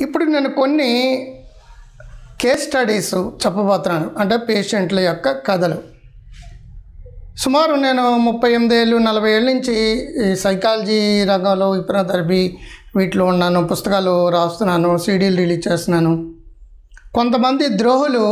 ఇప్పుడు నేను కొన్ని కేస్ స్టడీస్ చెప్పబోతున్నాను అంటే పేషెంట్ల యొక్క కథలు సుమారు నేను ముప్పై ఎనిమిది ఏళ్ళు నలభై ఏళ్ళ నుంచి ఈ సైకాలజీ రంగంలో థెరపీ వీటిలో ఉన్నాను పుస్తకాలు రాస్తున్నాను సీడీలు రిలీజ్ చేస్తున్నాను కొంతమంది ద్రోహులు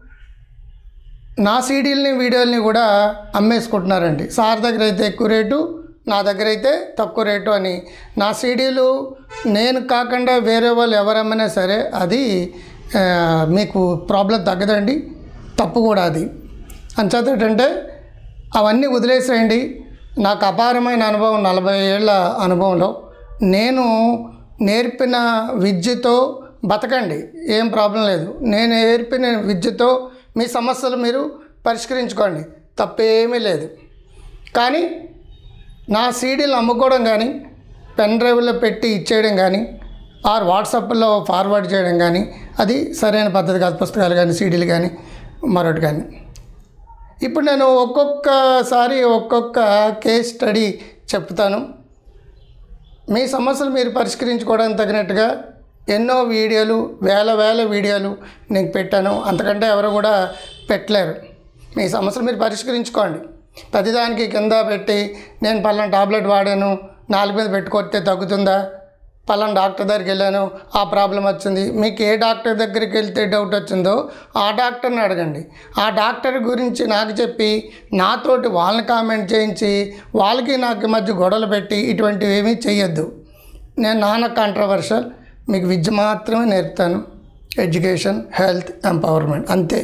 నా సీడీలని వీడియోలని కూడా అమ్మేసుకుంటున్నారండి సార్ దగ్గర అయితే ఎక్కువ రేటు నా దగ్గర అయితే తక్కువ రేటు అని నా సీడీలు నేను కాకుండా వేరే వాళ్ళు ఎవరమ్మినా సరే అది ఆ, మీకు ప్రాబ్లం తగ్గదండి తప్పు కూడా అది అంచేత ఏంటంటే అవన్నీ వదిలేసేయండి నాకు అపారమైన అనుభవం నలభై ఏళ్ళ అనుభవంలో నేను నేర్పిన విద్యతో బతకండి ఏం ప్రాబ్లం లేదు నేను నేర్పిన విద్యతో మీ సమస్యలు మీరు పరిష్కరించుకోండి తప్పేమీ లేదు కానీ నా సీడీలు అమ్ముకోవడం కానీ పెన్ డ్రైవ్లో పెట్టి ఇచ్చేయడం కానీ ఆర్ వాట్సాప్లో ఫార్వర్డ్ చేయడం కానీ అది సరైన పద్ధతి కాదు పుస్తకాలు కానీ సీడీలు కానీ మరొకటి కానీ ఇప్పుడు నేను ఒక్కొక్కసారి ఒక్కొక్క కేస్ స్టడీ చెప్తాను మీ సమస్యలు మీరు పరిష్కరించుకోవడానికి తగినట్టుగా ఎన్నో వీడియోలు వేల వేల వీడియోలు నేను పెట్టాను అంతకంటే ఎవరు కూడా పెట్టలేరు మీ సమస్యలు మీరు పరిష్కరించుకోండి ప్రతిదానికి కింద పెట్టి నేను పలానా టాబ్లెట్ వాడాను నాలుగు మీద పెట్టుకొస్తే తగ్గుతుందా పలానా డాక్టర్ దగ్గరికి వెళ్ళాను ఆ ప్రాబ్లం వచ్చింది మీకు ఏ డాక్టర్ దగ్గరికి వెళ్తే డౌట్ వచ్చిందో ఆ డాక్టర్ని అడగండి ఆ డాక్టర్ గురించి నాకు చెప్పి నాతోటి వాళ్ళని కామెంట్ చేయించి వాళ్ళకి నాకు మధ్య గొడవలు పెట్టి ఇటువంటివి ఏమీ చేయొద్దు నేను నాన్న కాంట్రవర్షియల్ మీకు విద్య మాత్రమే నేర్పుతాను ఎడ్యుకేషన్ హెల్త్ ఎంపవర్మెంట్ అంతే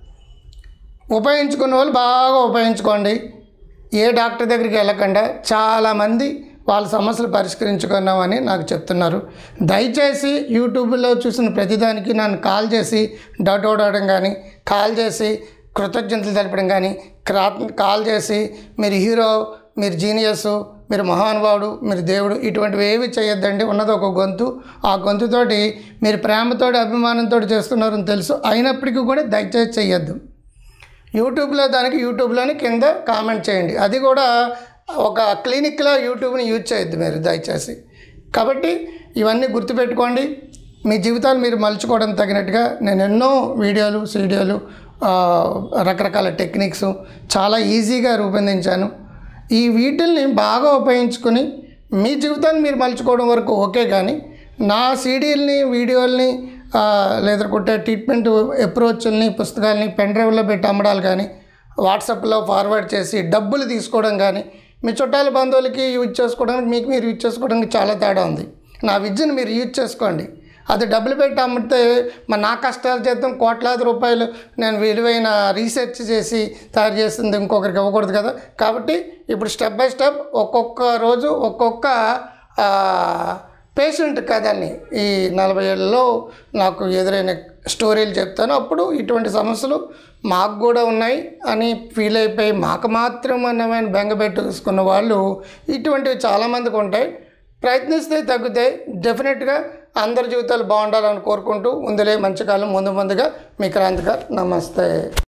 ఉపయోగించుకున్న వాళ్ళు బాగా ఉపయోగించుకోండి ఏ డాక్టర్ దగ్గరికి వెళ్ళకుండా చాలామంది వాళ్ళ సమస్యలు పరిష్కరించుకున్నామని నాకు చెప్తున్నారు దయచేసి యూట్యూబ్లో చూసిన ప్రతిదానికి నన్ను కాల్ చేసి డౌట్ అడగడం కానీ కాల్ చేసి కృతజ్ఞతలు తెలపడం కానీ క్రా కాల్ చేసి మీరు హీరో మీరు జీనియస్ మీరు మహానుభావుడు మీరు దేవుడు ఇటువంటివి ఏవి చేయొద్దండి ఉన్నది ఒక గొంతు ఆ గొంతుతోటి మీరు ప్రేమతోటి అభిమానంతో చేస్తున్నారని తెలుసు అయినప్పటికీ కూడా దయచేసి చేయొద్దు యూట్యూబ్లో దానికి యూట్యూబ్లోని కింద కామెంట్ చేయండి అది కూడా ఒక క్లినిక్లో యూట్యూబ్ని యూజ్ చేయొద్దు మీరు దయచేసి కాబట్టి ఇవన్నీ గుర్తుపెట్టుకోండి మీ జీవితాలు మీరు మలుచుకోవడం తగినట్టుగా నేను ఎన్నో వీడియోలు సీడియోలు ఆ, రకరకాల టెక్నిక్స్ చాలా ఈజీగా రూపొందించాను ఈ వీటిల్ని బాగా ఉపయోగించుకొని మీ జీవితాన్ని మీరు మలుచుకోవడం వరకు ఓకే కానీ నా సీడీల్ని వీడియోల్ని ఆ, లేదంటే ట్రీట్మెంట్ అప్రోచ్ల్ని పుస్తకాలని పెన్ డ్రైవ్లో పెట్టి అమ్మడాలు కానీ వాట్సాప్లో ఫార్వర్డ్ చేసి డబ్బులు తీసుకోవడం కానీ మీ చుట్టాల బంధువులకి యూజ్ చేసుకోవడానికి మీకు మీరు యూజ్ చేసుకోవడానికి చాలా తేడా ఉంది నా విద్యను మీరు యూజ్ చేసుకోండి అది డబ్బులు పెట్టి అమ్మితే మరి నా కష్టాల చేద్దాం కోట్లాది రూపాయలు నేను విలువైన రీసెర్చ్ చేసి తయారు చేస్తుంది ఇంకొకరికి ఇవ్వకూడదు కదా కాబట్టి ఇప్పుడు స్టెప్ బై స్టెప్ ఒక్కొక్క రోజు ఒక్కొక్క ఆ, పేషెంట్ కథల్ని ఈ నలభై ఏళ్ళలో నాకు ఎదురైన స్టోరీలు చెప్తాను అప్పుడు ఇటువంటి సమస్యలు మాకు కూడా ఉన్నాయి అని ఫీల్ అయిపోయి మాకు మాత్రం అన్నమైన బెంగపెట్టుకున్న వాళ్ళు ఇటువంటివి చాలామందికి ఉంటాయి ప్రయత్నిస్తే తగ్గుతాయి డెఫినెట్గా అందరి జీవితాలు బాగుండాలని కోరుకుంటూ ఉందిలే మంచి కాలం ముందు ముందుగా మీ క్రాంతిగా నమస్తే